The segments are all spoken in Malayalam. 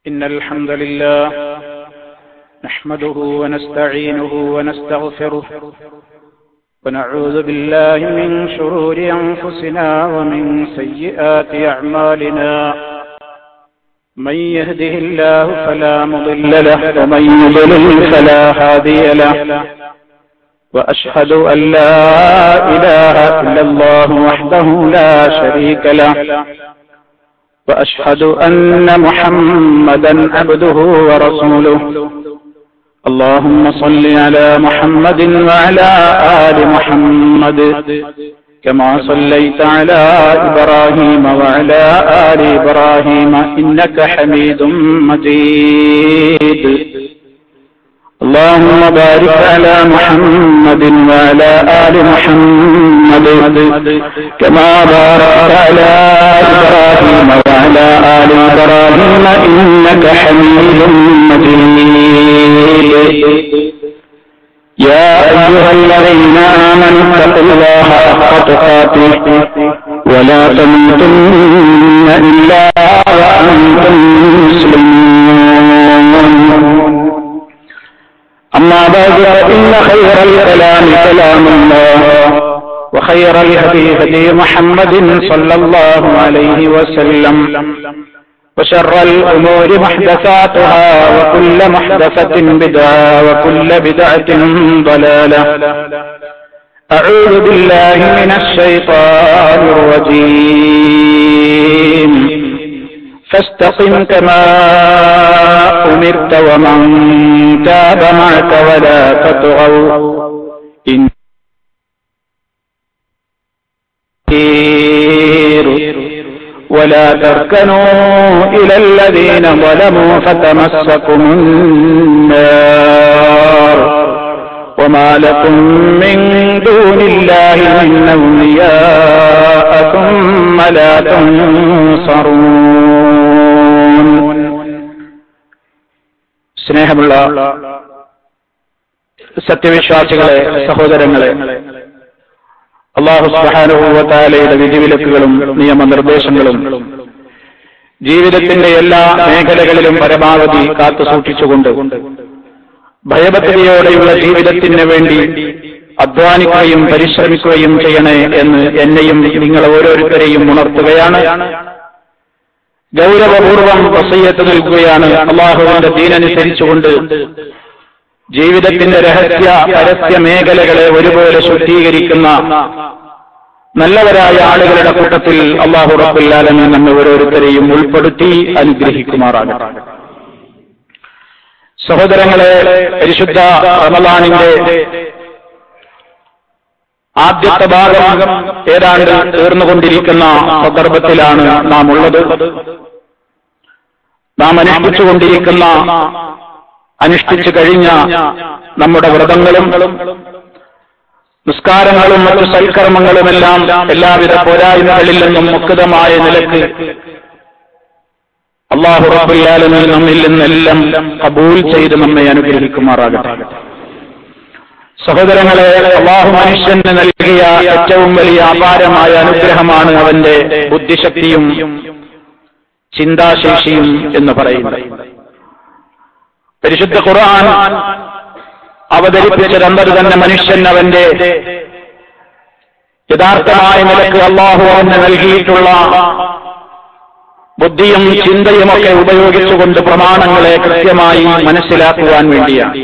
إن الحمد لله نحمده ونستعينه ونستغفره ونعوذ بالله من شرور أنفسنا ومن سيئات أعمالنا من يهده الله فلا مضل له ومن يضلل فلا هادي له وأشهد أن لا إله إلا الله وحده لا شريك له وأشهد أن محمدا عبده ورسوله اللهم صل على محمد وعلى آل محمد كما صليت على إبراهيم وعلى آل إبراهيم إنك حميد مجيد اللهم بارك على محمد وعلى آل محمد كما باركت على إبراهيم وعلى آل إبراهيم إنك حميد مجيد يا أيها الذين آمنوا اتقوا الله حق تقاته ولا تموتن إلا وأنتم مسلمون أما بعد فإن خير الكلام كلام الله وخير الهدي هدي محمد صلى الله عليه وسلم وشر الأمور محدثاتها وكل محدثة بدعة وكل بدعة ضلالة أعوذ بالله من الشيطان الرجيم فاستقم كما أمرت ومن تاب معك ولا تطغوا إن ولا تركنوا إلى الذين ظلموا فتمسكم النار وما لكم من دون الله من أولياء ثم لا تنصرون സ്നേഹമുള്ള സത്യവിശ്വാസികളെ സഹോദരങ്ങളെ അള്ളാഹു സുബാനുഭവത്താലയുടെ വിധിവിലക്കുകളും നിയമനിർദ്ദേശങ്ങളും ജീവിതത്തിന്റെ എല്ലാ മേഖലകളിലും പരമാവധി കാത്തു സൂക്ഷിച്ചുകൊണ്ട് ഭയഭക്തിയോടെയുള്ള ജീവിതത്തിന് വേണ്ടി അധ്വാനിക്കുകയും പരിശ്രമിക്കുകയും ചെയ്യണേ എന്ന് എന്നെയും നിങ്ങൾ ഓരോരുത്തരെയും ഉണർത്തുകയാണ് ഗൗരവപൂർവം വസയ്യത്ത് നൽകുകയാണ് അള്ളാഹുവിന്റെ ദീനനുസരിച്ചുകൊണ്ട് ജീവിതത്തിന്റെ രഹസ്യ പരസ്യ മേഖലകളെ ഒരുപോലെ ശുദ്ധീകരിക്കുന്ന നല്ലവരായ ആളുകളുടെ കൂട്ടത്തിൽ അള്ളാഹു റബ്ബുല്ലാലെന്ന് നമ്മെ ഓരോരുത്തരെയും ഉൾപ്പെടുത്തി അനുഗ്രഹിക്കുമാറാകട്ടെ സഹോദരങ്ങളെ പരിശുദ്ധ റമലാനിന്റെ ആദ്യത്തെ ഭാഗം ഏതാണ്ട് തീർന്നുകൊണ്ടിരിക്കുന്ന സന്ദർഭത്തിലാണ് നാം ഉള്ളത് നാം അനുഷ്ഠിച്ചുകൊണ്ടിരിക്കുന്ന അനുഷ്ഠിച്ചു കഴിഞ്ഞ നമ്മുടെ വ്രതങ്ങളും നിസ്കാരങ്ങളും മറ്റു സൽക്കർമ്മങ്ങളുമെല്ലാം എല്ലാവിധ പോരായ്മകളിൽ നിന്നും മുക്തമായ നിലക്ക് അള്ളാഹു റബ്ബുല്ലാലമിൽ നമ്മിൽ നിന്നെല്ലാം കബൂൽ ചെയ്ത് നമ്മെ അനുഗ്രഹിക്കുമാറാകട്ടെ സഹോദരങ്ങളെ അള്ളാഹു മനുഷ്യന് നൽകിയ ഏറ്റവും വലിയ അപാരമായ അനുഗ്രഹമാണ് അവന്റെ ബുദ്ധിശക്തിയും ചിന്താശേഷിയും എന്ന് പറയുന്നത് പരിശുദ്ധ ഖുർആൻ അവതരിപ്പിച്ചതമ്പത് തന്നെ മനുഷ്യൻ അവന്റെ യഥാർത്ഥമായ നിലക്ക് അള്ളാഹു അവന് നൽകിയിട്ടുള്ള ബുദ്ധിയും ചിന്തയുമൊക്കെ ഉപയോഗിച്ചുകൊണ്ട് പ്രമാണങ്ങളെ കൃത്യമായി മനസ്സിലാക്കുവാൻ വേണ്ടിയാണ്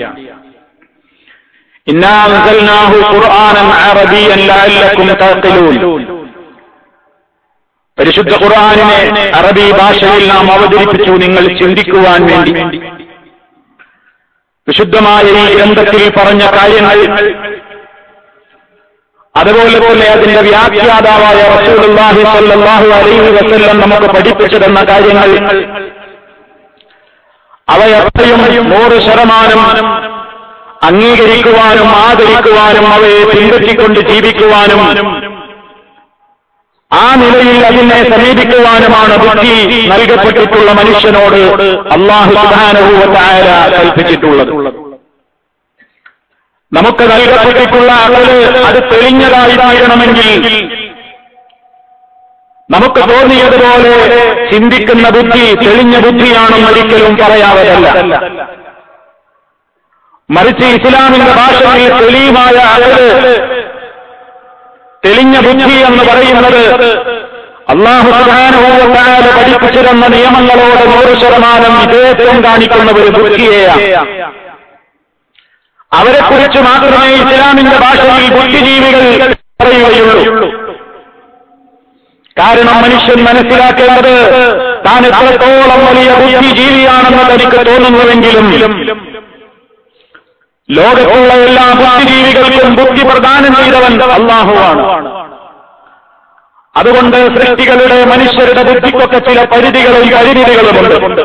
ഇന്നാഹു ഖുർആാനൻ അറബിയൻ ലഅല്ലക്കും തഅഖിലൂൻ പരിശുദ്ധ ഖുർആാനിനെ അറബി ഭാഷയിൽ നാം അവതരിപ്പിച്ചു നിങ്ങൾ ചിന്തിക്കുവാൻ വേണ്ടി വിശുദ്ധമായ ഈ ഗ്രന്ഥത്തിൽ പറഞ്ഞ കാര്യങ്ങൾ അതുപോലെ പോലെ അതിന്റെ വ്യാഖ്യാതാവായ റസൂലുള്ളാഹി സ്വല്ലല്ലാഹു അലൈഹി വസല്ലം നമുക്ക് പഠിപ്പിച്ചു തന്ന കാര്യങ്ങൾ അവയെത്രയും നൂറ് ശതമാനം അംഗീകരിക്കുവാനും ആദരിക്കുവാനും അവയെ പിൻപറ്റിക്കൊണ്ട് ജീവിക്കുവാനും ആ നിലയിൽ അതിനെ സമീപിക്കുവാനുമാണ് ബുദ്ധി നൽകപ്പെട്ടിട്ടുള്ള മനുഷ്യനോട് അള്ളാഹു സുധാനഭൂവത്തായ കൽപ്പിച്ചിട്ടുള്ളത് നമുക്ക് നൽകപ്പെട്ടിട്ടുള്ള അളവ് അത് തെളിഞ്ഞതായി തീരണമെങ്കിൽ നമുക്ക് തോന്നിയതുപോലെ ചിന്തിക്കുന്ന ബുദ്ധി തെളിഞ്ഞ ബുദ്ധിയാണെന്ന് ഒരിക്കലും പറയാവതല്ല മറിച്ച് ഇസ്ലാമിന്റെ ഭാഷയിൽ തെളിവായ അകല് തെളിഞ്ഞ ബുദ്ധി എന്ന് പറയുന്നത് അള്ളാഹു സുധാനഹൂവത്താല് പഠിപ്പിച്ചിരുന്ന നിയമങ്ങളോട് നൂറ് ശതമാനം വിധേയത്വം കാണിക്കുന്ന ഒരു ബുദ്ധിയെയാണ് അവരെക്കുറിച്ച് മാത്രമേ ഇസ്ലാമിന്റെ ഭാഷയിൽ ബുദ്ധിജീവികൾ പറയുകയുള്ളൂ കാരണം മനുഷ്യൻ മനസ്സിലാക്കേണ്ടത് താൻ എത്രത്തോളം വലിയ ബുദ്ധിജീവിയാണെന്ന് തനിക്ക് തോന്നുന്നുവെങ്കിലും ലോകത്തുള്ള എല്ലാ ബുദ്ധിജീവികൾക്കും ബുദ്ധി പ്രദാനം ചെയ്തവൻ അള്ളാഹുവാണ് അതുകൊണ്ട് സൃഷ്ടികളുടെ മനുഷ്യരുടെ ബുദ്ധിക്കൊക്കെ ചില പരിധികളും പരിമിതികളുമുണ്ട്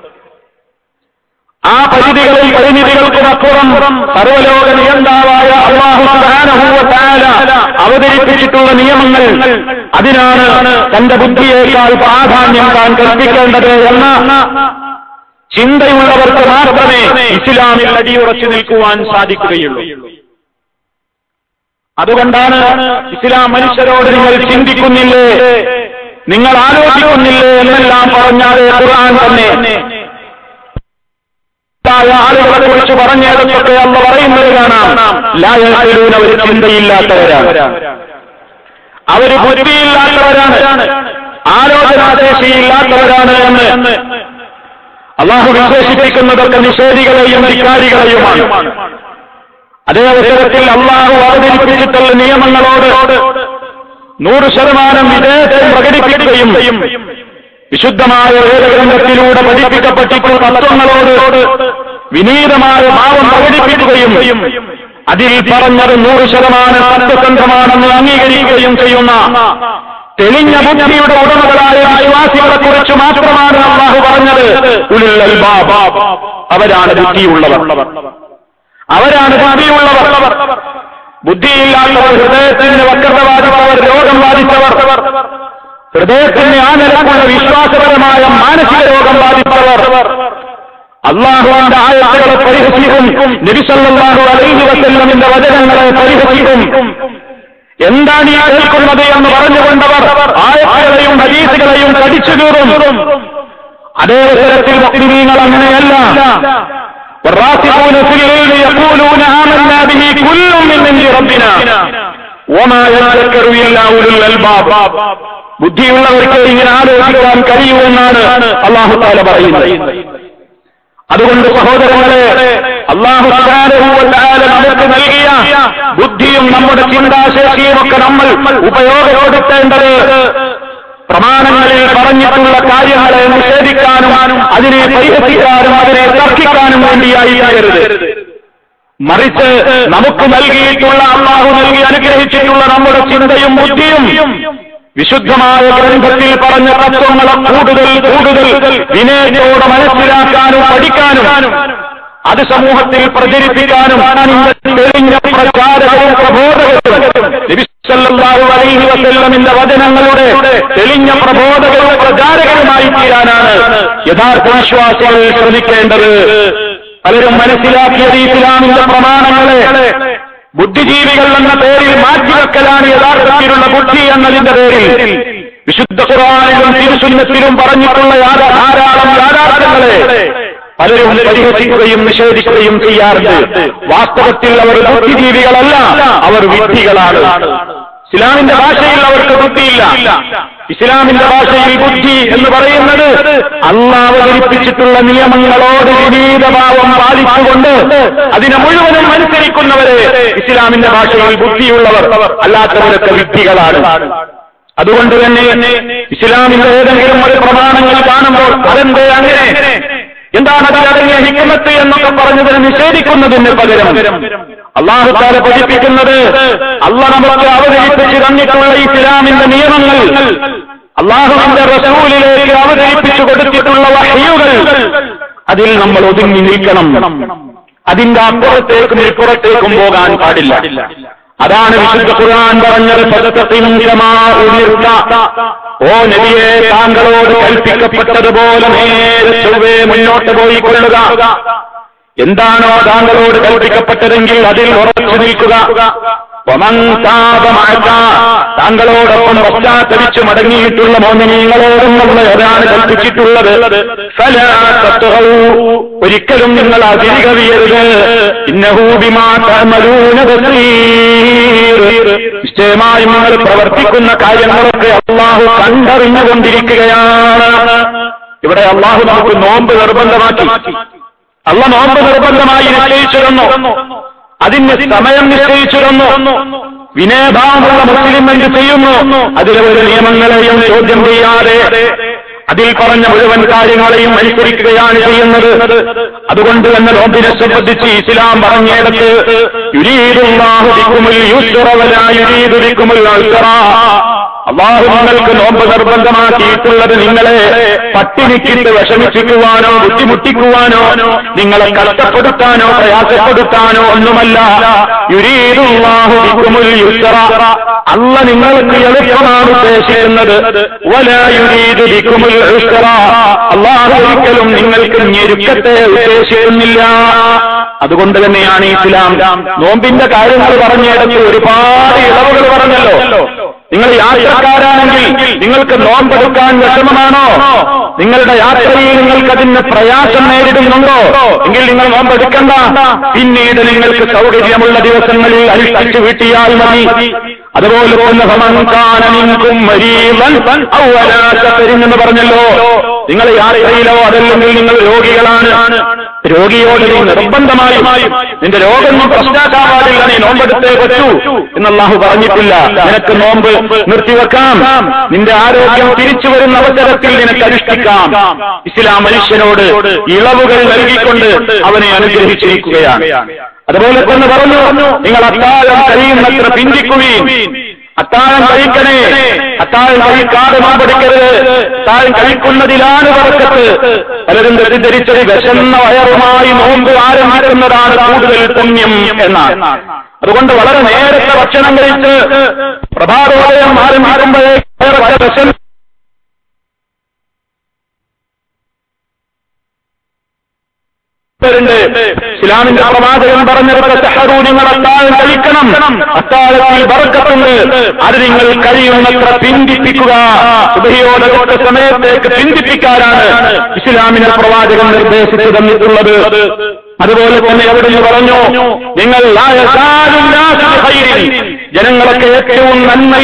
ആ പരിധികളിൽ പരിമിതികൾക്കുമപ്പുറം സർവലോക നിയന്താവായ അള്ളാഹുഹാനഹൂവത്താല അവതരിപ്പിച്ചിട്ടുള്ള നിയമങ്ങൾ അതിനാണ് തന്റെ ബുദ്ധിയേക്കാൾ പ്രാധാന്യം താൻ കൽപ്പിക്കേണ്ടത് എന്ന ചിന്തയുള്ളവർക്ക് മാത്രമേ ഇസ്ലാമിൽ അടിയുറച്ചു നിൽക്കുവാൻ സാധിക്കുകയുള്ളൂ അതുകൊണ്ടാണ് ഇസ്ലാം മനുഷ്യരോട് നിങ്ങൾ ചിന്തിക്കുന്നില്ലേ നിങ്ങൾ ആലോചിക്കുന്നില്ലേ എന്നെല്ലാം പറഞ്ഞാലേ ഖുർആൻ തന്നെ ആളുകളെ കുറിച്ച് പറഞ്ഞതൊക്കെ അന്ന് പറയുന്നത് കാണാം ലായലൂൻ അവർ ചിന്തയില്ലാത്തവരാണ് അവര് ബുദ്ധിയില്ലാത്തവരാണ് ആലോചനാശേഷിയില്ലാത്തവരാണ് എന്ന് അള്ളാഹു വിശേഷിപ്പിക്കുന്നതൊക്കെ നിഷേധികളെയും ധിക്കാരികളെയുമാണ് അതേ അവസരത്തിൽ അള്ളാഹു അവതരിപ്പിച്ചിട്ടുള്ള നിയമങ്ങളോട് നൂറ് ശതമാനം വിധേയത്വം പ്രകടിപ്പിക്കുകയും വിശുദ്ധമായ വേദഗ്രന്ഥത്തിലൂടെ പഠിപ്പിക്കപ്പെട്ടിട്ടുള്ള തത്വങ്ങളോട് വിനീതമായ ഭാവം പ്രകടിപ്പിക്കുകയും അതിൽ പറഞ്ഞത് നൂറ് ശതമാനം സത്യസന്ധമാണെന്ന് അംഗീകരിക്കുകയും ചെയ്യുന്ന തെളിഞ്ഞ ബുദ്ധിയുടെ ഉടമകളായ വിശ്വാസികളെ കുറിച്ച് മാത്രമാണ് അള്ളാഹു പറഞ്ഞത് ഉലുൽ അൽബാബ് അവരാണ് ബുദ്ധിയുള്ളവർ അവരാണ് ബുദ്ധിയുള്ളവർ ബുദ്ധിയില്ലാത്തവർ ഹൃദയത്തിന് വക്രത ബാധിച്ചവർ രോഗം ബാധിച്ചവർ ഹൃദയത്തിന് ആ നിലക്കുള്ള വിശ്വാസപരമായ മാനസിക രോഗം ബാധിച്ചവർ അള്ളാഹുവിന്റെ ആയത്തുകളെ പരിഹസിക്കും നബിസല്ലാഹു അലൈഹി വസല്ലമിന്റെ വചനങ്ങളെ പരിഹസിക്കും എന്താണ് ഈ കേൾക്കുന്നത് എന്ന് പറഞ്ഞുകൊണ്ടവർ ആയത്തുകളെയും ഹദീസുകളെയും കടിച്ചു കീറും അതേ അവസരത്തിൽ മുസ്ലിമീങ്ങൾ അങ്ങനെയല്ല والراسخون في العلم يقولون آمنا به كل من عند ربنا وما يذكر إلا أولو الألباب ബുദ്ധിയുള്ളവർക്ക് ഇങ്ങനെ ആലോചിക്കാൻ കഴിയൂ എന്നാണ് അള്ളാഹു താല പറയുന്നത് അതുകൊണ്ട് സഹോദരങ്ങളെ അള്ളാഹു താല നമുക്ക് നൽകിയ ബുദ്ധിയും നമ്മുടെ ചിന്താശേഷിയും ഒക്കെ നമ്മൾ ഉപയോഗപ്പെടുത്തേണ്ടത് പ്രമാണങ്ങളിൽ പറഞ്ഞിട്ടുള്ള കാര്യങ്ങളെ നിഷേധിക്കാനും അതിനെ പരിഹസിക്കാനും അതിനെ തർക്കിക്കാനും വേണ്ടിയായി തീരരുത് മറിച്ച് നമുക്ക് നൽകിയിട്ടുള്ള അള്ളാഹു നൽകി അനുഗ്രഹിച്ചിട്ടുള്ള നമ്മുടെ ചിന്തയും ബുദ്ധിയും വിശുദ്ധമായ ഗ്രന്ഥത്തിൽ പറഞ്ഞ തത്വങ്ങളെ കൂടുതൽ കൂടുതൽ വിനയത്തോടെ മനസ്സിലാക്കാനും പഠിക്കാനും അത് സമൂഹത്തിൽ പ്രചരിപ്പിക്കാനും തെളിഞ്ഞ പ്രചാരകരും പ്രബോധകരും നബിസല്ലാഹു അലൈഹി വസല്ലമിന്റെ വചനങ്ങളുടെ തെളിഞ്ഞ പ്രബോധകരും പ്രചാരകരുമായി തീരാനാണ് യഥാർത്ഥ വിശ്വാസികൾ ശ്രമിക്കേണ്ടത് പലരും മനസ്സിലാക്കിയത് ഇസ്ലാമിന്റെ പ്രമാണങ്ങളെ ബുദ്ധിജീവികൾ എന്ന പേരിൽ മാറ്റിവെക്കലാണ് യഥാർത്ഥത്തിലുള്ള ബുദ്ധി എന്നതിന്റെ പേരിൽ വിശുദ്ധ ഖുർആാനിലും തിരുസുന്നത്തിലും പറഞ്ഞിട്ടുള്ള യാഥാ- ധാരാളം യാഥാർത്ഥ്യങ്ങളെ പലരും പരിഹസിക്കുകയും നിഷേധിക്കുകയും ചെയ്യാറുണ്ട് വാസ്തവത്തിൽ അവർ ബുദ്ധിജീവികളല്ല അവർ വിദ്ധികളാണ് ഇസ്ലാമിന്റെ ഭാഷയിൽ അവർക്ക് ബുദ്ധിയില്ല ഇസ്ലാമിന്റെ ഭാഷയിൽ ബുദ്ധി എന്ന് പറയുന്നത് അള്ളാഹ് അവതരിപ്പിച്ചിട്ടുള്ള നിയമങ്ങളോട് വിനീതഭാവം പാലിച്ചുകൊണ്ട് അതിനെ മുഴുവനും അനുസരിക്കുന്നവരെ ഇസ്ലാമിന്റെ ഭാഷയിൽ ബുദ്ധിയുള്ളവർ അല്ലാത്തവരൊക്കെ വിദ്ധികളാണ് അതുകൊണ്ട് തന്നെ ഇസ്ലാമിന്റെ ഏതെങ്കിലും ഒരു പ്രമാണങ്ങൾ കാണുമ്പോൾ അതെന്തേ അങ്ങനെ എന്താണ് അതിൽ അടങ്ങിയ ഹിക്കമത്ത് എന്നൊക്കെ പറഞ്ഞതിനെ നിഷേധിക്കുന്നതിന് പകരം അള്ളാഹു താല പഠിപ്പിക്കുന്നത് അള്ളാഹ് നമുക്ക് അവതരിപ്പിച്ച് തന്നിട്ടുള്ള ഇസ്ലാമിന്റെ നിയമങ്ങൾ അള്ളാഹുവിന്റെ റസൂലിലേക്ക് അവതരിപ്പിച്ചു കൊടുത്തിട്ടുള്ള വഹയുകൾ അതിൽ നമ്മൾ ഒതുങ്ങി നിൽക്കണം അതിന്റെ അപ്പുറത്തേക്കും ഇപ്പുറത്തേക്കും പോകാൻ പാടില്ല അതാണ് വിശുദ്ധ ഖുർആൻ പറഞ്ഞത് സദക്കത്തിനും ഓ നബിയെ താങ്കളോട് കൽപ്പിക്കപ്പെട്ടതുപോലെ നേരെ ചൊവ്വേ മുന്നോട്ട് പോയി കൊള്ളുക എന്താണോ താങ്കളോട് കൽപ്പിക്കപ്പെട്ടതെങ്കിൽ അതിൽ ഉറച്ചു നിൽക്കുക വമൻ താപ മഅക. താങ്കളോടൊപ്പം പശ്ചാത്തലിച്ചു മടങ്ങിയിട്ടുള്ള മോമിനീങ്ങളോടും അതാണ് കൽപ്പിച്ചിട്ടുള്ളത് ഫലാ തത്ഗൗ. ഒരിക്കലും നിങ്ങൾ അതിരികവിയരുത് ഇന്നഹൂ ബിമാ തഅമലൂന ബസീർ. നിശ്ചയമായും നിങ്ങൾ പ്രവർത്തിക്കുന്ന കാര്യങ്ങളൊക്കെ അള്ളാഹു കണ്ടറിഞ്ഞുകൊണ്ടിരിക്കുകയാണ് ഇവിടെ അള്ളാഹു നമുക്ക് നോമ്പ് നിർബന്ധമാക്കി അള്ള നോമ്പ് നിർബന്ധമായി നിശ്ചയിച്ചിരുന്നു അതിന് സമയം നിശ്ചയിച്ചിരുന്നു വിനയഭാവമുള്ള മുസ്ലിം എന്ത് ചെയ്യുന്നു അതിലെ ഒരു നിയമങ്ങളെയും ചോദ്യം ചെയ്യാതെ അതിൽ പറഞ്ഞ മുഴുവൻ കാര്യങ്ങളെയും അനുസരിക്കുകയാണ് ചെയ്യുന്നത് അതുകൊണ്ട് തന്നെ നോമ്പിനെ സംബന്ധിച്ച് ഇസ്ലാം പറഞ്ഞിടത്ത് യുരീദുല്ലാഹുദിക്കുമുൽ യുസ്റ വലാ യുരീദുദിക്കുമുൽ ഉസ്റ അള്ളാഹു നിങ്ങൾക്ക് നോമ്പ് നിർബന്ധമാക്കിയിട്ടുള്ളത് നിങ്ങളെ പട്ടിണിക്കിട്ട് വിഷമിപ്പിക്കുവാനോ ബുദ്ധിമുട്ടിക്കുവാനോ നിങ്ങളെ കഷ്ടപ്പെടുത്താനോ പ്രയാസപ്പെടുത്താനോ ഒന്നുമല്ല യുരീദുല്ലാഹു ബിക്കുമുൽ യുസ്റ അല്ല നിങ്ങൾക്ക് എളുപ്പമാണ് ഉദ്ദേശിക്കുന്നത് വല യുരീദു ബിക്കുമുൽ ഉസ്റ അള്ളാഹു ഒരിക്കലും നിങ്ങൾക്ക് ഞെരുക്കത്തെ ഉദ്ദേശിക്കുന്നില്ല അതുകൊണ്ട് തന്നെയാണ് ഇസ്ലാം നോമ്പിന്റെ കാര്യങ്ങൾ പറഞ്ഞിടത്ത് ഒരുപാട് ഇളവുകൾ പറഞ്ഞല്ലോ നിങ്ങൾ യാത്രക്കാരാണെങ്കിൽ നിങ്ങൾക്ക് നോമ്പെടുക്കാൻ വിഷമമാണോ നിങ്ങളുടെ യാത്രയിൽ നിങ്ങൾക്ക് അതിന് പ്രയാസം നേരിടുന്നുണ്ടോ എങ്കിൽ നിങ്ങൾ നോമ്പെടുക്കണ്ട പിന്നീട് നിങ്ങൾക്ക് സൗകര്യമുള്ള ദിവസങ്ങളിൽ അനുഷ്ഠിച്ചു വീട്ടിയാൽ മതി അതുപോലെ തന്നെ ഭമങ്കാനും എന്ന് പറഞ്ഞല്ലോ നിങ്ങൾ യാത്രയിലോ അതല്ലെങ്കിൽ നിങ്ങൾ രോഗികളാണ് രോഗിയോട് നീ നിർബന്ധമായും നിന്റെ രോഗമൊന്നും പ്രശ്നമാക്കാൻ പാടില്ല നീ നോമ്പെടുത്തേ പറ്റൂ എന്നല്ലാഹു പറഞ്ഞിട്ടില്ല നിനക്ക് നോമ്പ് നിർത്തിവെക്കാം നിന്റെ ആരോഗ്യം തിരിച്ചു വരുന്ന അവസരത്തിൽ നിനക്ക് അനുഷ്ഠിക്കാം ഇസ്ലാം മനുഷ്യനോട് ഇളവുകൾ നൽകിക്കൊണ്ട് അവനെ അനുഗ്രഹിച്ചിരിക്കുകയാണ് അതുപോലെ തന്നെ പറഞ്ഞു നിങ്ങൾ അത്താഴം കഴിയുന്നത്ര പിന്തിക്കുകയും അത്താഴം കഴിക്കണേ അത്താഴം കഴിക്കാതെ നോമ്പെടുക്കരുത് അത്താഴം കഴിക്കുന്നതിലാണ് പറക്കത്ത് പലരും തെറ്റിദ്ധരിച്ചത് വിശന്ന വയറുമായി നോമ്പ് ആരംഭിക്കുന്നതാണ് കൂടുതൽ പുണ്യം എന്നാണ് അതുകൊണ്ട് വളരെ നേരത്തെ ഭക്ഷണം കഴിച്ച് പ്രഭാതോദയം ആരംഭിക്കുമ്പോഴേ വിശന്ന് ഇസ്ലാമിന്റെ പ്രവാചകൻ പറഞ്ഞിടത്ത് സഹറു നിങ്ങൾ അത്താഴം കഴിക്കണം അത്താഴത്തിൽ ബറക്കത്തുണ്ട് അത് നിങ്ങൾ കഴിയുന്നത്ര പിന്തിപ്പിക്കുക സുബഹിയോടൊക്കെ സമയത്തേക്ക് പിന്തിപ്പിക്കാനാണ് ഇസ്ലാമിന്റെ പ്രവാചകൻ നിർദ്ദേശിച്ചു തന്നിട്ടുള്ളത് അതുപോലെ തന്നെ എവിടെ പറഞ്ഞു നിങ്ങൾ ജനങ്ങളൊക്കെ ഏറ്റവും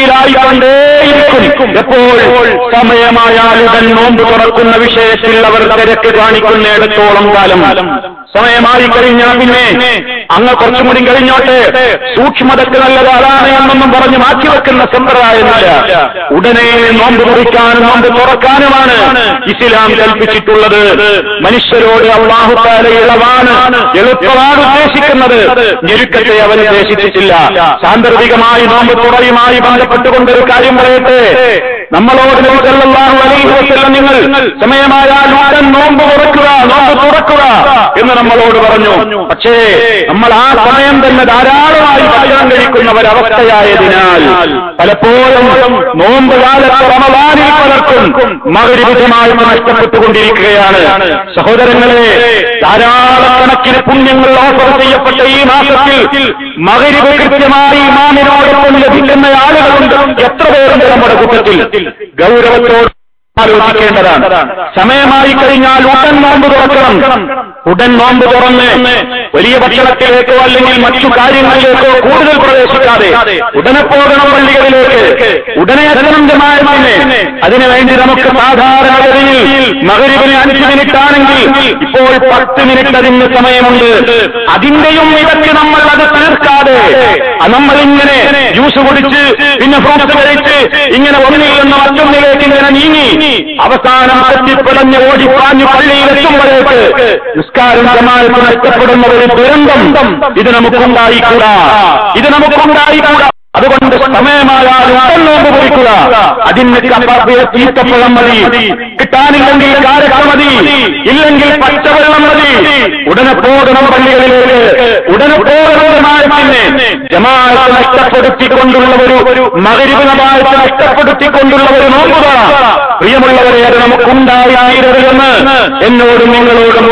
നന്മയിലായിക്കൊണ്ടേയിരിക്കും എപ്പോൾ സമയമായാൽ ഉടൻ നോമ്പ് തുറക്കുന്ന വിഷയത്തിൽ അവർ തിരക്ക് കാണിക്കുന്നിടത്തോളം കാലം സമയമായി കഴിഞ്ഞാൽ പിന്നെ അങ്ങ് കുറച്ചും കൂടി കഴിഞ്ഞോട്ടെ സൂക്ഷ്മതക്ക് നല്ലത് അതാണ് എന്നൊന്നും പറഞ്ഞ് മാറ്റിവെക്കുന്ന സമ്പ്രദായമല്ല ഉടനെ നോമ്പ് മുറിക്കാനും നോമ്പ് തുറക്കാനുമാണ് ഇസ്ലാം കൽപ്പിച്ചിട്ടുള്ളത് മനുഷ്യരോട് അള്ളാഹുത്താല ഇളവാണ് എളുപ്പമാണ് ഉദ്ദേശിക്കുന്നത് ഞെരുക്കത്തെ അവൻ ഉദ്ദേശിച്ചിട്ടില്ല സാന്ദർഭികമായി നോമ്പ് തുറയുമായി ബന്ധപ്പെട്ടുകൊണ്ടൊരു കാര്യം പറയട്ടെ നമ്മളോട് നബിസല്ലല്ലാഹു അലൈഹി വസല്ലം നിങ്ങൾ സമയമായാൽ ഉടൻ നോമ്പ് തുറക്കുക നോമ്പ് തുറക്കുക എന്ന് നമ്മളോട് പറഞ്ഞു പക്ഷേ നമ്മൾ ആ സമയം തന്നെ ധാരാളമായി ഭക്ഷണം കഴിക്കുന്ന ഒരവസ്ഥയായതിനാൽ പലപ്പോഴും നോമ്പ് കാലത്ത് റമദാനിൽ പലർക്കും മകരിവിധമായി നഷ്ടപ്പെട്ടുകൊണ്ടിരിക്കുകയാണ് സഹോദരങ്ങളെ ധാരാളക്കണക്കിന് പുണ്യങ്ങൾ ഓഫർ ചെയ്യപ്പെട്ട ഈ മാസത്തിൽ മകരിവ് കൃത്യമായി ഇമാമിനോടൊപ്പം ലഭിക്കുന്ന ആളുകളുണ്ട് എത്ര പേരുണ്ട് നമ്മുടെ കൂട്ടത്തിൽ ഗൗരവത്തോട് ആലോചിക്കേണ്ടതാണ് സമയമായി കഴിഞ്ഞാൽ ഉടൻ നോമ്പ് തുറക്കണം ഉടൻ നോമ്പ് തുറന്ന് വലിയ ഭക്ഷണത്തിലേക്കോ അല്ലെങ്കിൽ മറ്റു കാര്യങ്ങളിലേക്കോ കൂടുതൽ പ്രവേശിക്കാതെ ഉടനെ പോകണം പള്ളികളിലേക്ക് ഉടനെ എത്തണം ജമാഅത്തിന് അതിനുവേണ്ടി നമുക്ക് സാധാരണഗതിയിൽ മകരിവിന് അഞ്ച് മിനിറ്റ് ആണെങ്കിൽ ഇപ്പോൾ പത്ത് മിനിറ്റ് അതിന് സമയമുണ്ട് അതിന്റെയും ഇടയ്ക്ക് നമ്മൾ അത് തീർക്കാതെ നമ്മൾ ഇങ്ങനെ ജ്യൂസ് കുടിച്ച് പിന്നെ ഫ്രൂട്ട്സ് കഴിച്ച് ഇങ്ങനെ ഒന്നിൽ നിന്ന് മറ്റൊന്നിലേക്ക് ഇങ്ങനെ നീങ്ങി അവസാനം എത്തിപ്പിടഞ്ഞ് ഓടിപ്പാഞ്ഞു പള്ളിയിലെത്തുമ്പോഴേക്ക് നിസ്കാരം ജമാഅത്ത് നഷ്ടപ്പെടുന്ന ഒരു ദുരന്തം ഇത് നമുക്കുണ്ടായിക്കൂടാ ഇത് നമുക്കുണ്ടായിക്കൂടാ അതുകൊണ്ട് സമയമായാൽ ഉടൻ നോമ്പ് കുറിക്കുക അതിന് കപ്പാസിയ തീറ്റപ്പഴം മതി കിട്ടാനില്ലെങ്കിൽ കാരക്ക മതി ഇല്ലെങ്കിൽ പച്ചവെള്ളം മതി ഉടനെ പോകണം പള്ളികളിലേക്ക് ഉടനെ പോകണമായതിനെ ജമാഅത്ത് നഷ്ടപ്പെടുത്തിക്കൊണ്ടുള്ള ഒരു മകരിവ് ജമാഅത്ത് നഷ്ടപ്പെടുത്തിക്കൊണ്ടുള്ള ഒരു നോമ്പുക പ്രിയമുള്ളവരെ അത് നമുക്കുണ്ടായി തീരരുതെന്ന് എന്നോടും നിങ്ങളോടും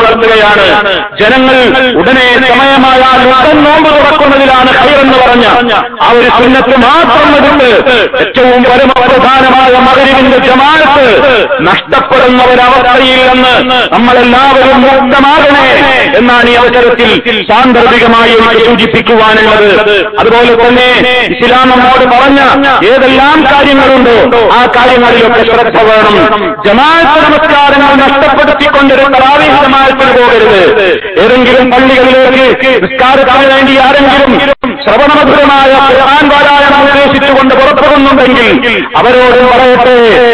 നടത്തുകയാണ് ജനങ്ങൾ ഉടനെ സമയമായാൽ ഉടൻ നോമ്പ് തുറക്കുന്നതിലാണ് ഹൈറെന്ന് പറഞ്ഞ ആ ഒരു സുന്നത്ത് മാത്രം എടുത്ത് ഏറ്റവും പരമപ്രധാനമായ മകരിവിന്റെ ജമാഅത്ത് നഷ്ടപ്പെടുന്ന ഒരവസ്ഥയിൽ നിന്ന് നമ്മളെല്ലാവരും മുക്തമാകണേ എന്നാണ് ഈ അവസരത്തിൽ സാന്ദർഭികമായി എനിക്ക് സൂചിപ്പിക്കുവാനുള്ളത് അതുപോലെ തന്നെ ഇസ്ലാം നമ്മോട് പറഞ്ഞ ഏതെല്ലാം കാര്യങ്ങളുണ്ടോ ആ കാര്യങ്ങളിലൊക്കെ ശ്രദ്ധ വേണം ജമാഅത്ത് നമസ്കാരങ്ങൾ നഷ്ടപ്പെടുത്തിക്കൊണ്ടൊരു തറാവീഹ് ജമാഅത്തിന് പോകരുത് ഏതെങ്കിലും പള്ളികളിലേക്ക് നിസ്കാരത്തിന് വേണ്ടി ആരെങ്കിലും ശ്രവണമധുരമായ ഖുർആൻ പാരായണം ഉദ്ദേശിച്ചുകൊണ്ട് പുറപ്പെടുന്നുണ്ടെങ്കിൽ അവരോട് പറയട്ടെ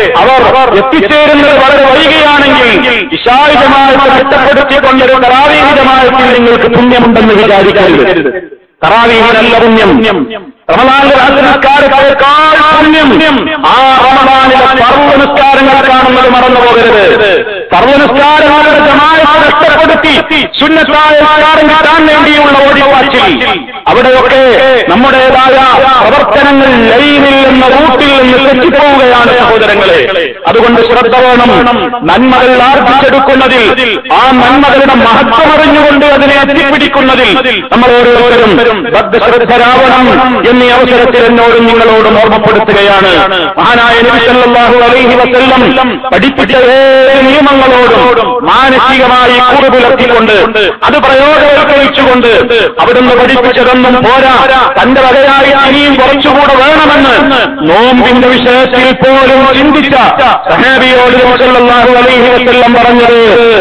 അവർ എത്തിച്ചേരുന്നത് വളരെ വൈകിയാണെങ്കിൽ ഇഷായി ജമാഅത്ത് നഷ്ടപ്പെടുത്തിക്കൊണ്ടൊരു തറാവീഹ് ജമാഅത്തിൽ നിങ്ങൾക്ക് പുണ്യമുണ്ടെന്ന് വിചാരിക്കരുത് തറാവീഹിനല്ല പുണ്യം റമദാനിലെ രാത്രി നിസ്കാരത്തേക്കാൾ പുണ്യം ആ റമദാനിലെ സർവ്വ നിസ്കാരങ്ങൾക്കാണെന്നത് മറന്നു പോകരുത് സർവ്വ നിസ്കാരങ്ങളുടെ ജമാഅത്ത് നഷ്ടപ്പെടുത്തി ശുന്നത്തായ നിസ്കാരം കിട്ടാൻ വേണ്ടിയുള്ള ഓടിപ്പാച്ചിൽ അവിടെയൊക്കെ നമ്മുടേതായ പ്രവർത്തനങ്ങൾ ലൈനിൽ നിന്ന് റൂട്ടിൽ നിന്ന് തെറ്റിപ്പോവുകയാണ് സഹോദരങ്ങളെ അതുകൊണ്ട് ശ്രദ്ധ വേണം നന്മകൾ ആർജിച്ചെടുക്കുന്നതിൽ ആ നന്മകളുടെ മഹത്വം അറിഞ്ഞുകൊണ്ട് അതിനെ എത്തിപ്പിടിക്കുന്നതിൽ നമ്മൾ ഓരോരുത്തരും ബദ്ധശ്രദ്ധരാവണം എന്നീ അവസരത്തിൽ എന്നോടും നിങ്ങളോടും ഓർമ്മപ്പെടുത്തുകയാണ് മഹാനായ നബി സല്ലല്ലാഹു അലൈഹി വസല്ലം പഠിപ്പിച്ച ഏത് നിയമങ്ങളോടും മാനസികമായി കൂറുപുലർത്തിക്കൊണ്ട് അത് പ്രയോജനവൽക്കരിച്ചുകൊണ്ട് അവിടുന്ന് പഠിപ്പിച്ചതൊന്നും പോരാ തന്റെ വകയായി ഇനിയും കുറച്ചുകൂടെ വേണമെന്ന് നോമ്പിന്റെ വിഷയത്തിൽ പോലും ചിന്തിച്ച സഹാബിയോട് നബി സല്ലല്ലാഹു അലൈഹി വസല്ലം പറഞ്ഞത്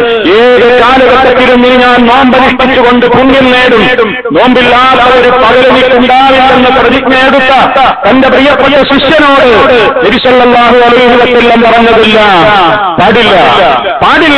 ഏത് കാലഘട്ടത്തിലും നീ ഞാൻ നോമ്പനുഷ്ഠിച്ചുകൊണ്ട് പുണ്യം നേടും നോമ്പില്ലാത്ത ഒരു പകരമിട്ടുണ്ടാവില്ലെന്ന് പ്രതിജ്ഞ എടുത്ത തന്റെ പ്രിയപ്പെട്ട ശിഷ്യനോട് നബി സല്ലല്ലാഹു അലൈഹി വസല്ലം പറഞ്ഞതില്ല പാടില്ല പാടില്ല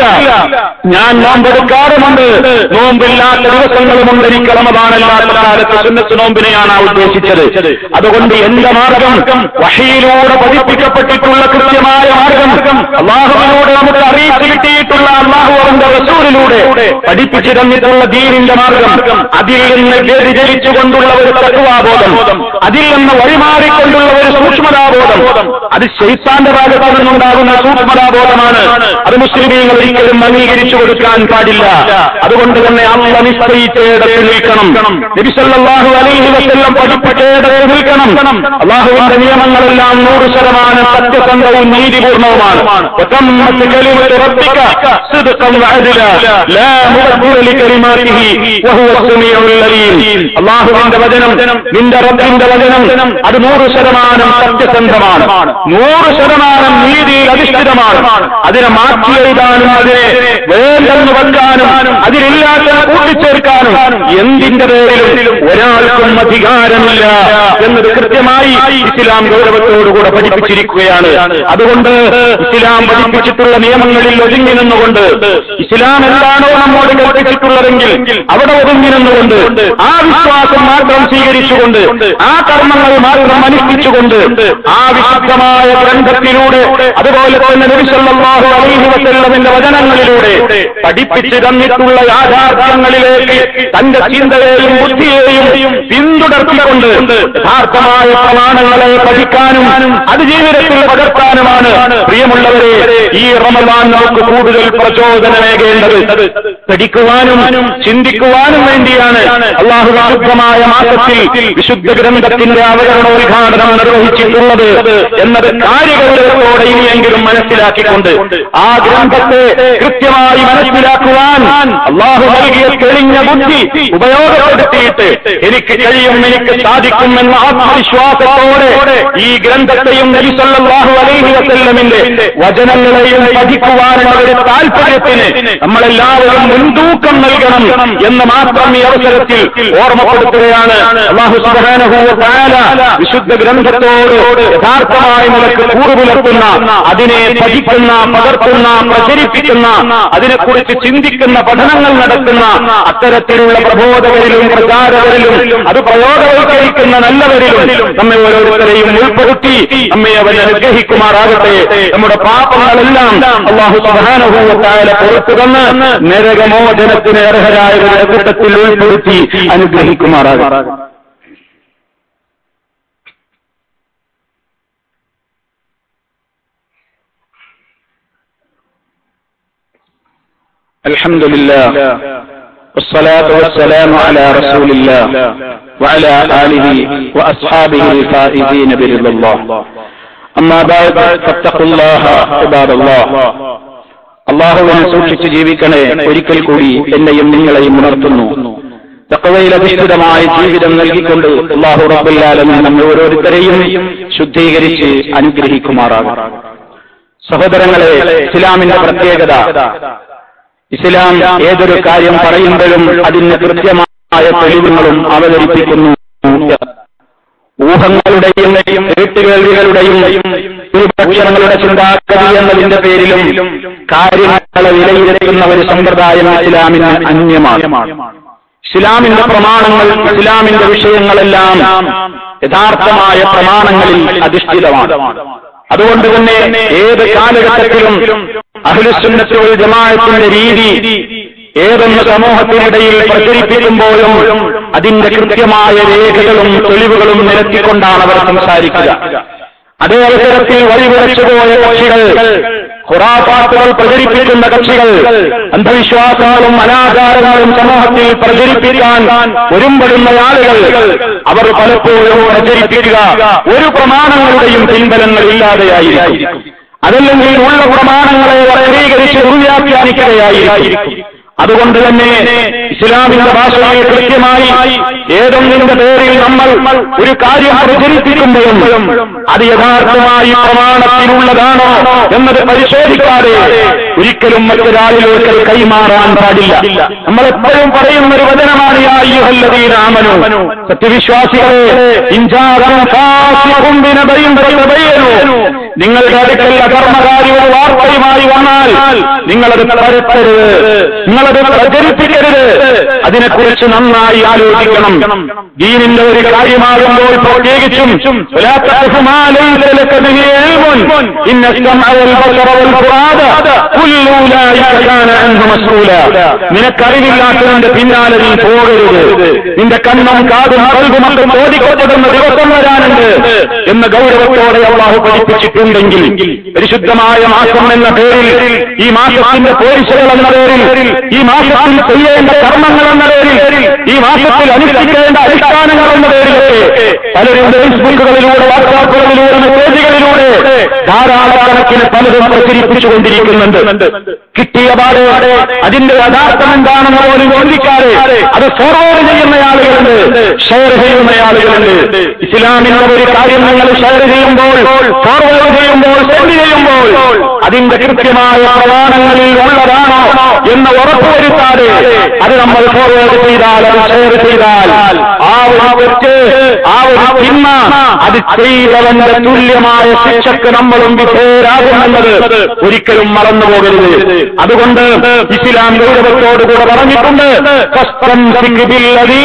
ഞാൻ നോമ്പെടുക്കാറുമുണ്ട് നോമ്പില്ലാത്ത ദിവസങ്ങളുമുണ്ട് എനിക്ക് റമദാനല്ലാത്ത കാലത്ത് സുന്നത്ത് നോമ്പിനെയാണ് ആ ഉദ്ദേശിച്ചത് അതുകൊണ്ട് എന്റെ മാർഗം വഹയിലൂടെ പഠിപ്പിക്കപ്പെട്ടിട്ടുള്ള കൃത്യമായ മാർഗം അള്ളാഹുവിനോട് നമുക്ക് അറിയിച്ചു കിട്ടിയിട്ടുള്ള അള്ളാഹു അവന്റെ റസൂലിലൂടെ പഠിപ്പിച്ചു തന്നിട്ടുള്ള ദീനിന്റെ മാർഗം അതിൽ നിന്ന് വ്യതിചലിച്ചുകൊണ്ടുള്ള ഒരു തത്വാബോധം അതിൽ നിന്ന് വഴിമാറിക്കൊണ്ടുള്ള ഒരു സൂക്ഷ്മതാബോധം അത് ശൈത്താന്റെ ഭാഗത്തു നിന്നുണ്ടാകുന്ന സൂക്ഷ്മതാബോധമാണ് അത് മുസ്ലിമീങ്ങൾ ഒരിക്കലും അംഗീകരിച്ചു കൊടുക്കാൻ പാടില്ല അതുകൊണ്ട് തന്നെ അള്ള നിശ്ചയിച്ചേടത്ത് നിൽക്കണം നബിസല്ലാഹു അലൈഹി വസ്ല്ലം പഠിപ്പിച്ചേടത്ത് നിൽക്കണം അള്ളാഹുവിന്റെ നിയമങ്ങളെല്ലാം നൂറ് ശതമാനം സത്യസന്ധവും നീതിപൂർണവുമാണ് وتمت كلمة ربك صدقا وعدلا لا مبدل لكلماته وهو السميع العليم അള്ളാഹുവിന്റെ വചനം നിന്റെ റബ്ബിന്റെ വചനം അത് നൂറ് ശതമാനം സത്യസന്ധമാണ് നൂറ് ശതമാനം നീതിയിൽ അധിഷ്ഠിതമാണ് അതിനെ മാറ്റി എഴുതാനും അതിനെ വേണ്ടെന്ന് വെക്കാനും അതിലില്ലാത്ത കൂട്ടിച്ചേർക്കാനും എന്തിന്റെ പേരിലും ഒരാൾക്കും അധികാരമില്ല എന്നത് കൃത്യമായി ഇസ്ലാം ഗൗരവത്തോടുകൂടെ പഠിപ്പിച്ചിരിക്കുകയാണ് അതുകൊണ്ട് ഇസ്ലാം പഠിപ്പിച്ചിട്ടുള്ള നിയമങ്ങളിൽ ഒതുങ്ങി നിന്നുകൊണ്ട് ഇസ്ലാം എന്താണോ നമ്മോട് കൽപ്പിച്ചിട്ടുള്ളതെങ്കിൽ അവിടെ ഒതുങ്ങി നിന്നുകൊണ്ട് ആ വിശ്വാസം മാത്രം സ്വീകരിച്ചുകൊണ്ട് ആ കർമ്മങ്ങൾ മാത്രം അനുഷ്ഠിച്ചുകൊണ്ട് ആ വിശുദ്ധമായ ഗ്രന്ഥത്തിലൂടെ അതുപോലെ തന്നെ നബിസല്ലാഹു അലൈഹി വസല്ലമിന്റെ വചനങ്ങളിലൂടെ പഠിപ്പിച്ചു തന്നിട്ടുള്ള യാഥാർത്ഥ്യങ്ങളിലേക്ക് തന്റെ ചിന്തയെയും ബുദ്ധിയെയും പിന്തുടർത്തിക്കൊണ്ട് യഥാർത്ഥമായ പ്രമാണങ്ങളെ പഠിക്കാനും അത് ജീവിതത്തിൽ പകർത്താനുമാണ് പ്രിയമുള്ളവരെ ഈ റമദാൻ നമുക്ക് കൂടുതൽ പ്രചോദനമേകേണ്ടത് പഠിക്കുവാനും ചിന്തിക്കുവാനും വേണ്ടിയാണ് അള്ളാഹു വിശുദ്ധമായ മാസത്തിൽ വിശുദ്ധ ഗ്രന്ഥത്തിന്റെ അവതരണോദ്ഘാടനം നിർവഹിച്ചിട്ടുള്ളത് എന്നത് കാര്യഗൗരവത്തോടെ ഇനിയെങ്കിലും മനസ്സിലാക്കിക്കൊണ്ട് ആ ഗ്രന്ഥത്തെ കൃത്യമായി മനസ്സിലാക്കുവാൻ അള്ളാഹു നൽകിയ തെളിഞ്ഞ ബുദ്ധി ഉപയോഗപ്പെടുത്തിയിട്ട് എനിക്ക് കഴിയും എനിക്ക് സാധിക്കും എന്ന ആത്മവിശ്വാസത്തോടെ ഈ ഗ്രന്ഥത്തെയും നബിസല്ലാഹു അലൈഹി വസല്ലമിന്റെ വചനങ്ങളെയും പഠിക്കുവാനുള്ള ഒരു താല്പര്യത്തിന് നമ്മളെല്ലാവരും മുൻതൂക്കം നൽകണം എന്ന് മാത്രം ഈ അവസരത്തിൽ ഓർമ്മപ്പെടുത്തുകയാണ് അള്ളാഹു സുബ്ഹാനഹു വ തആല വിശുദ്ധ ഗ്രന്ഥത്തോട് യഥാർത്ഥമായ നിലക്ക് കൂറുപുലർത്തുന്ന അതിനെ പഠിക്കുന്ന പകർത്തുന്ന പ്രചരിപ്പിക്കുന്ന അതിനെക്കുറിച്ച് ചിന്തിക്കുന്ന പഠനങ്ങൾ നടത്തുന്ന അത്തരത്തിലുള്ള പ്രബോധകരിലും പ്രചാരകരിലും അത് പ്രയോഗവൽക്കരിക്കുന്ന നല്ലവരിലും നമ്മെ ഓരോരുത്തരെയും ഉൾപ്പെടുത്തി നമ്മെ അവൻ അനുഗ്രഹിക്കുമാറാകട്ടെ നമ്മുടെ പാപങ്ങളെല്ലാം അള്ളാഹു സുബാനുഭവത്തായ പുറത്തു തന്ന് നരകമോചനത്തിന് അർഹരായവരുടെ കൂട്ടത്തിൽ ഉൾപ്പെടുത്തി അനുഗ്രഹിക്കുമാറാകട്ടെ الحمد لله والصلاة والسلام على رسول الله وعلى آله وأصحابه الفائزين برضا الله أما بعد فاتقوا الله عباد الله അള്ളാഹുവിനെ സൂക്ഷിച്ച് ജീവിക്കണേ ഒരിക്കൽ കൂടി എന്നെയും നിങ്ങളെയും ഉണർത്തുന്നു തക്കവയിൽ അധിഷ്ഠിതമായ ജീവിതം നൽകിക്കൊണ്ട് അള്ളാഹു റബ്ബുല്ലാലും നമ്മൾ ഓരോരുത്തരെയും ശുദ്ധീകരിച്ച് അനുഗ്രഹിക്കുമാറാകും സഹോദരങ്ങളെ ഇസ്ലാമിന്റെ പ്രത്യേകത ഇസ്ലാം ഏതൊരു കാര്യം പറയുമ്പോഴും അതിന് കൃത്യമായ തെളിവുകളും അവതരിപ്പിക്കുന്നു ഊഹങ്ങളുടെയും കേട്ടുകേൾവികളുടെയും ഭൂരിപക്ഷങ്ങളുടെ ചിന്താഗതി എന്നതിന്റെ പേരിലും കാര്യങ്ങളെ വിലയിരുത്തുന്ന ഒരു സമ്പ്രദായം ഇസ്ലാമിന് അന്യമാണ് ഇസ്ലാമിന്റെ പ്രമാണങ്ങൾ ഇസ്ലാമിന്റെ വിഷയങ്ങളെല്ലാം യഥാർത്ഥമായ പ്രമാണങ്ങളിൽ അധിഷ്ഠിതമാണ് അതുകൊണ്ട് തന്നെ ഏത് കാലഘട്ടത്തിലും അഖിലുസുന്നത്ത് വൽ ജമാഅത്തിന്റെ രീതി ഏതൊന്ന് സമൂഹത്തിനിടയിൽ പ്രചരിപ്പിക്കുമ്പോഴും അതിന്റെ കൃത്യമായ രേഖകളും തെളിവുകളും നിരത്തിക്കൊണ്ടാണ് അവർ സംസാരിക്കുക അതേ അവസരത്തിൽ വഴിവിളച്ചുപോയ കക്ഷികൾ ഖുറാഫാത്തുകൾ പ്രചരിപ്പിക്കുന്ന കക്ഷികൾ അന്ധവിശ്വാസങ്ങളും അനാചാരങ്ങളും സമൂഹത്തിൽ പ്രചരിപ്പിക്കാൻ ഒരുമ്പെടുന്ന ആളുകൾ അവർ പലപ്പോഴും പ്രചരിപ്പിക്കുക ഒരു പ്രമാണങ്ങളുടെയും പിൻബലങ്ങൾ ഇല്ലാതെയായിരിക്കും അതല്ലെങ്കിൽ ഉള്ള പ്രമാണങ്ങളെ വർഗീകരിച്ച് ദുർവ്യാഖ്യാനിക്കുകയായിരിക്കും അതുകൊണ്ട് തന്നെ ഇസ്ലാമിന്റെ ഭാഷയെ കൃത്യമായി ഏതൊന്നിന്റെ പേരിൽ നമ്മൾ ഒരു കാര്യം പ്രചരിപ്പിക്കുമ്പോഴും അത് യഥാർത്ഥമായി പ്രമാണത്തിലുള്ളതാണോ എന്നത് പരിശോധിക്കാതെ ഒരിക്കലും മറ്റൊരാളിലേക്ക് അത് കൈമാറാൻ പാടില്ല നമ്മൾ എപ്പോഴും പറയുന്ന ഒരു വചനമാണ് യാ അയ്യുഹല്ലദീനാമനു സത്യവിശ്വാസികളെ ഇഞ്ചാകം ഫാസിഖും ബിനബൈൻ ഫതബയ്യനു നിങ്ങളുടെ അടുക്കൽ അകർമ്മകാരിയുടെ വാർത്തയുമായി വന്നാൽ നിങ്ങളത് പരത്തരുത് നിങ്ങളത് പ്രചരിപ്പിക്കരുത് അതിനെക്കുറിച്ച് നന്നായി ആലോചിക്കണം ദീനിന്റെ ഒരു കാര്യമാകുമ്പോൾ പ്രത്യേകിച്ചും നിനക്കറിവില്ലാത്തതിന്റെ പിന്നാലെ നീ പോകരുത് നിന്റെ കണ്ണും കാതും കൽകുമൊക്കെ ചോദിക്കപ്പെടുന്ന ദിവസം വരാനുണ്ട് എന്ന ഗൗരവത്തോടെ അള്ളാഹു പഠിപ്പിച്ചിട്ടുണ്ടെങ്കിൽ പരിശുദ്ധമായ മാസം എന്ന പേരിൽ ഈ മാസത്തിന്റെ പോലീസുകൾ എന്ന പേരിൽ ഈ മാസത്തിൽ ചെയ്യേണ്ട കർമ്മങ്ങൾ എന്ന പേരിൽ ഈ മാസത്തിൽ അനുഷ്ഠിക്കേണ്ട അനുഷ്ഠാനങ്ങൾ എന്ന പേരിലൊക്കെ പലരും ഫേസ്ബുക്കുകളിലൂടെ വാട്സാപ്പുകളിലൂടെ മെസ്സേജുകളിലൂടെ ധാരാളക്കണക്കിന് പലതും പ്രചരിപ്പിച്ചുകൊണ്ടിരിക്കുന്നുണ്ട് കിട്ടിയ പാട് അതിന്റെ യഥാർത്ഥം എന്താണെന്ന് പോലും ചോദിക്കാതെ അത് ഫോർവേഡ് ചെയ്യുന്ന ആളുകളുണ്ട് ഷെയർ ചെയ്യുന്ന ആളുകളുണ്ട് ഇസ്ലാമിന്റെ ഒരു കാര്യം നിങ്ങൾ ഷെയർ ചെയ്യുമ്പോൾ ഫോർവേഡ് ചെയ്യുമ്പോൾ സെൻഡ് ചെയ്യുമ്പോൾ അതിന്റെ കൃത്യമായ പ്രമാണങ്ങളിൽ ഉള്ളതാണോ എന്ന് ഉറപ്പുവരുത്താതെ അത് നമ്മൾ ഫോർവേഡ് ചെയ്താൽ അത് ഷെയർ ചെയ്താൽ ആ ഒരു തെറ്റ് ആ ഒരു തിന്മ അത് ചെയ്തവന്റെ തുല്യമായ ശിക്ഷക്ക് നമ്മളും വിധേയരാകുമെന്നത് ഒരിക്കലും മറന്നു പോകരുത് അതുകൊണ്ട് ഇസ്ലാം ഗൗരവത്തോടുകൂടെ പറഞ്ഞിട്ടുണ്ട് കസ്തം സിംഗിബില്ലതീ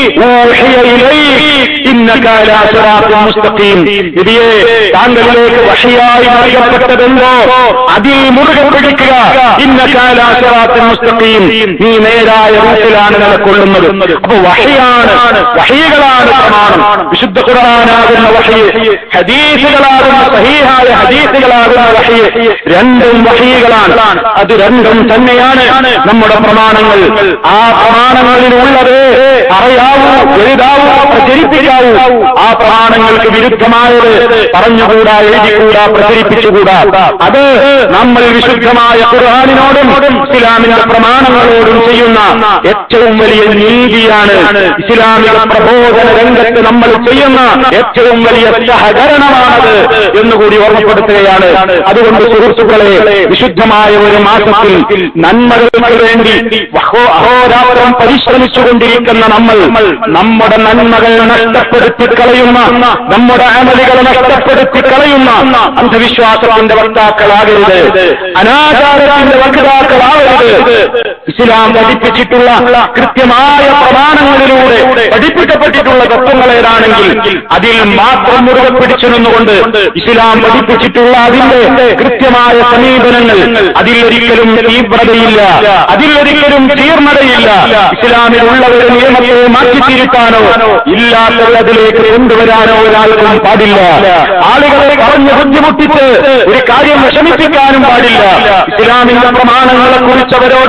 ഊഹിയ ഇലൈക് ഇന്നക അലാ സിറാത്തിൻ മുസ്തഖീം നബിയേ താങ്കളിലേക്ക് വഹിയായി നൽകപ്പെട്ടതെന്തോ അതിൽ മുറുകെ പിടിക്കുക ഇന്നക അലാ സിറാത്തിൻ മുസ്തഖീം നീ നേരായ റൂട്ടിലാണ് നിലകൊള്ളുന്നത് അപ്പൊ വഹിയാണ് വഹികളാണ് പ്രമാണം വിശുദ്ധ ഖുർആനാകുന്ന വഹി ഹദീസുകളാകുന്ന സഹീഹായ ഹദീസുകളാകുന്ന വഹി രണ്ടും വഹികളാണ് അത് രണ്ടും തന്നെയാണ് നമ്മുടെ പ്രമാണങ്ങൾ ആ പ്രമാണങ്ങളിലുള്ളത് അറിയാവൂ എഴുതാവൂ പ്രചരിപ്പിക്കാവൂ ആ പ്രമാണങ്ങൾക്ക് വിരുദ്ധമായത് പറഞ്ഞുകൂടാ എഴുതിക്കൂടാ പ്രചരിപ്പിച്ചുകൂടാ അത് നമ്മൾ വിശുദ്ധമായ ഖുർആാനിനോടും ഇസ്ലാമിക പ്രമാണങ്ങളോടും ചെയ്യുന്ന ഏറ്റവും വലിയ നീതിയാണ് ഇസ്ലാമിക പ്രബോധന രംഗത്ത് നമ്മൾ ചെയ്യുന്ന ഏറ്റവും വലിയ സഹകരണമാണത് എന്നുകൂടി ഓർമ്മപ്പെടുത്തുകയാണ് അതുകൊണ്ട് സുഹൃത്തുക്കളെ വിശുദ്ധമായ ഒരു മാസത്തിൽ നന്മകൾക്ക് വേണ്ടി വഹോ- അഹോരാത്രം പരിശ്രമിച്ചുകൊണ്ടിരിക്കുന്ന നമ്മൾ നമ്മുടെ നന്മകൾ നഷ്ടപ്പെടുത്തി കളയുന്ന നമ്മുടെ അമലുകളെ നഷ്ടപ്പെടുത്തി കളയുന്ന അന്ധവിശ്വാസത്തിന്റെ വക്താക്കളാകരുത് അനാചാരത്തിന്റെ വക്താക്കളാകരുത് ഇസ്ലാം പഠിപ്പിച്ചിട്ടുള്ള കൃത്യമായ പ്രമാണങ്ങളിലൂടെ പഠിപ്പിക്കപ്പെട്ടിട്ടുള്ള തത്വങ്ങൾ ഏതാണെങ്കിൽ അതിൽ മാത്രം മുറുകെ പിടിച്ചു നിന്നുകൊണ്ട് ഇസ്ലാം പഠിപ്പിച്ചിട്ടുള്ള അതിന്റെ കൃത്യമായ സമീപനങ്ങൾ അതിലൊരിക്കലും തീവ്രതയില്ല അതിലൊരിക്കലും തീർന്നതയില്ല ഇസ്ലാമിലുള്ള ഒരു നിയമത്തെ മാറ്റിത്തിരുത്താനോ ഇല്ലാത്തത് അതിലേക്ക് കൊണ്ടുവരാനോ ഒരാൾക്കും പാടില്ല ആളുകളെ പറഞ്ഞ് ബുദ്ധിമുട്ടിച്ച് ഒരു കാര്യം വിഷമിപ്പിക്കാനും പാടില്ല ഇസ്ലാമിന്റെ പ്രമാണങ്ങളെ കുറിച്ച് അവരോട് പറയുമ്പോൾ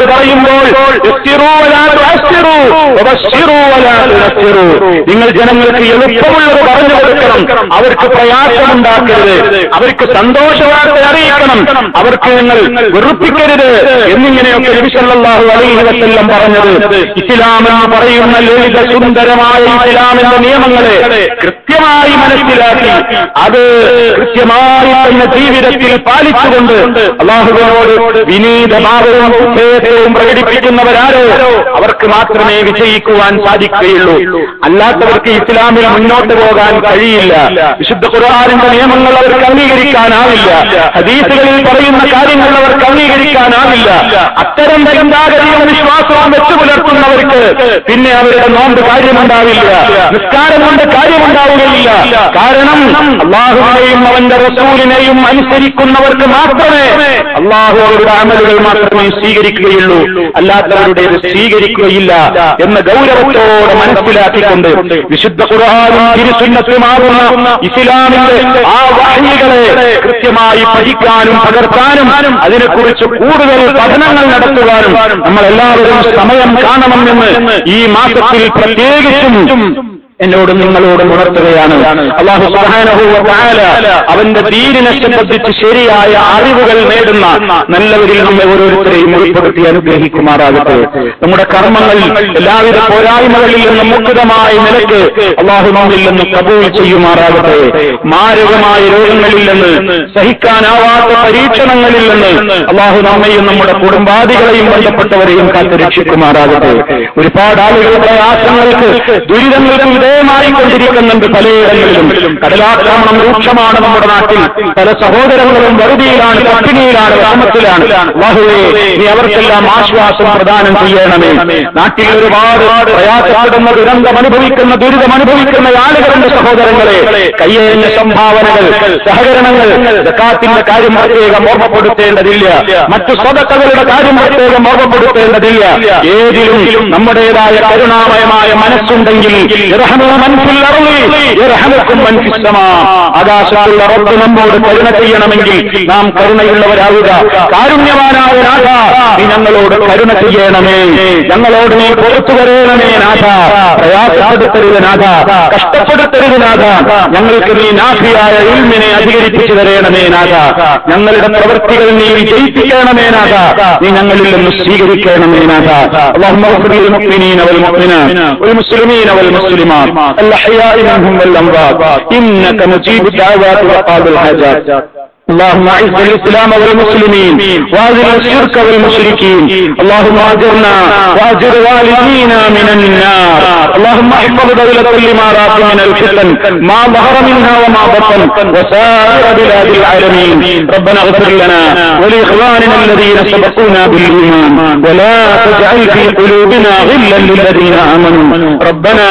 പറയുമ്പോൾ യസ്സിറൂ വലാ തുഅസ്സിറൂ, വബശ്ശിറൂ വലാ തുനസ്സിറൂ. നിങ്ങൾ ജനങ്ങൾക്ക് എളുപ്പമുള്ളത് പറഞ്ഞു കൊടുക്കണം അവർക്ക് പ്രയാസമുണ്ടാക്കരുത് അവർക്ക് സന്തോഷവാർത്ത അറിയിക്കണം അവർക്ക് നിങ്ങൾ വെറുപ്പിക്കരുത് എന്നിങ്ങനെയൊക്കെ നബിസല്ലാഹു അലൈഹി വസല്ലം പറഞ്ഞത് ഇസ്ലാം എന്ന് പറയുന്ന ലളിത സുന്ദരമായ ഇസ്ലാമിന്റെ നിയമങ്ങളെ കൃത്യമായി മനസ്സിലാക്കി അത് കൃത്യമായി തന്നെ ജീവിതത്തിൽ പാലിച്ചുകൊണ്ട് അള്ളാഹുവിനോട് വിനീതഭാവവും ഉദ്ദേശ്യവും പ്രകടിപ്പിക്കുന്നവരാരോ അവർക്ക് മാത്രമേ വിജയിക്കുവാൻ സാധിക്കുകയുള്ളൂ അല്ലാത്തവർക്ക് ഇസ്ലാമിൽ മുന്നോട്ട് പോകാൻ കഴിയില്ല വിശുദ്ധ ഖുർആാനിന്റെ നിയമങ്ങൾ അവർക്ക് അംഗീകരിക്കാനാവില്ല ഹദീസുകളിൽ പറയുന്ന കാര്യങ്ങൾ അവർക്ക് അംഗീകരിക്കാനാവില്ല അത്തരം ചിന്താഗതിയും വിശ്വാസവും വെച്ചു പുലർത്തുന്നവർക്ക് പിന്നെ അവരുടെ നോമ്പ് കാര്യമുണ്ടാവില്ല നിസ്കാരം കൊണ്ട് കാര്യമുണ്ടാവുകയില്ല കാരണം അള്ളാഹുവിനെയും അവന്റെ റസൂലിനെയും അനുസരിക്കുന്നവർക്ക് മാത്രമേ അള്ളാഹു അവരുടെ അമലുകൾ മാത്രമേ സ്വീകരിക്കുകയുള്ളൂ അല്ലാത്തവരുടേത് സ്വീകരിക്കുകയില്ല എന്ന ഗൗരവത്തോടെ മനസ്സിലാക്കിക്കൊണ്ട് വിശുദ്ധ ഖുർആാനും തിരുസുന്നത്തുമാകുന്ന ഇസ്ലാമിന്റെ ആ വാഹികളെ കൃത്യമായി പഠിക്കാനും പകർത്താനും അതിനെക്കുറിച്ച് കൂടുതൽ പഠനങ്ങൾ നടത്തുവാനും നമ്മൾ എല്ലാവരും സമയം കാണണമെന്ന് ഈ മാസത്തിൽ പ്രത്യേകിച്ചും എന്നോടും നിങ്ങളോടും ഉണർത്തുകയാണ് അള്ളാഹു സുബ്ഹാനഹു വ തആല അവന്റെ ദീനിനെ സംബന്ധിച്ച് ശരിയായ അറിവുകൾ നേടുന്ന നല്ലവരിൽ നമ്മെ ഓരോരുത്തരെയും ഉൾപ്പെടുത്തി അനുഗ്രഹിക്കുമാറാകട്ടെ നമ്മുടെ കർമ്മങ്ങൾ എല്ലാവിധ പോരായ്മകളിൽ നിന്നും മുക്തമായ നിലയ്ക്ക് അള്ളാഹു നമ്മിൽ നിന്ന് കബൂൽ ചെയ്യുമാറാകട്ടെ മാരകമായ രോഗങ്ങളിൽ നിന്ന് സഹിക്കാനാവാത്ത പരീക്ഷണങ്ങളിൽ നിന്ന് അള്ളാഹു നമ്മയും നമ്മുടെ കുടുംബാദികളെയും ബന്ധപ്പെട്ടവരെയും കാത്തു രക്ഷിക്കുമാറാകട്ടെ ഒരുപാട് ആളുകൾ പ്രയാസങ്ങൾക്ക് ദുരിതങ്ങൾക്ക് വിധേയമായി കൊണ്ടിരിക്കുന്നുണ്ട് പലയിടങ്ങളിലും കടലാക്രമണം രൂക്ഷമാണ് നമ്മുടെ നാട്ടിൽ പല സഹോദരങ്ങളും വറുതിയിലാണ് പട്ടിണിയിലാണ് വിഷമത്തിലാണ് ബാഹുവേ നീ അവർക്കെല്ലാം ആശ്വാസം പ്രദാനം ചെയ്യണമേ നാട്ടിൽ ഒരുപാട് പ്രയാസപ്പെടുന്ന ദുരന്തം അനുഭവിക്കുന്ന ദുരിതം അനുഭവിക്കുന്ന ആളുകളുടെ സഹോദരങ്ങളെ കയ്യേഞ്ഞ സംഭാവനകൾ സഹകരണങ്ങൾ ജക്കാത്തിന്റെ കാര്യം പ്രത്യേകം ഓർമ്മപ്പെടുത്തേണ്ടതില്ല മറ്റു സ്വതക്കകളുടെ കാര്യം പ്രത്യേകം ഓർമ്മപ്പെടുത്തേണ്ടതില്ല ഏതിലും നമ്മുടേതായ കരുണാമയമായ മനസ്സുണ്ടെങ്കിൽ ഇർഹമൂ മൻ ഫിൽ അർളി യർഹമുക്കും മൻ ഫിസ് സമാ. ആകാശത്തുള്ള റബ്ബ് നമ്മോട് കരുണ ചെയ്യണമെങ്കിൽ നാം കരുണയുള്ളവരാവുക കാരുണ്യവാനായ നാഥ നീ ഞങ്ങളോട് കരുണ ചെയ്യണമേ ഞങ്ങളോട് നീ പുറത്തു വരേണമേ നാഥ പ്രയാസപ്പെടുത്തരുത് നാഥ കഷ്ടപ്പെടുത്തരുത് നാഥ ഞങ്ങൾക്ക് നീ നാഭിയായ ഇൽമിനെ അധികരിപ്പിച്ചു തരേണമേ നാഥ ഞങ്ങളുടെ പ്രവൃത്തികൾ നീ വിജയിപ്പിക്കണമേ നാഥ നീ ഞങ്ങളിൽ നിന്ന് സ്വീകരിക്കണമേ നാഥ اللهم اغفر للمؤمنين والمؤمنات والمسلمين والمسلمات الأحياء منهم والأموات إنك مجيب الدعوات وقاضي الحاجات اللهم اعز الاسلام والمسلمين واذل الشرك والمشركين اللهم اجرنا واجر والدينا من النار اللهم احفظ دولة الامارات من الفتن ما ظهر منها وما بطن وسائر بلاد العالمين ربنا اغفر لنا ولاخواننا الذين سبقونا بالايمان ولا تجعل في قلوبنا غلا للذين امنوا ربنا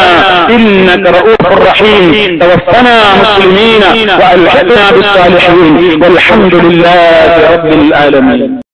انك رؤوف رحيم توفنا مسلمين والحقنا بالصالحين والحمد لله رب العالمين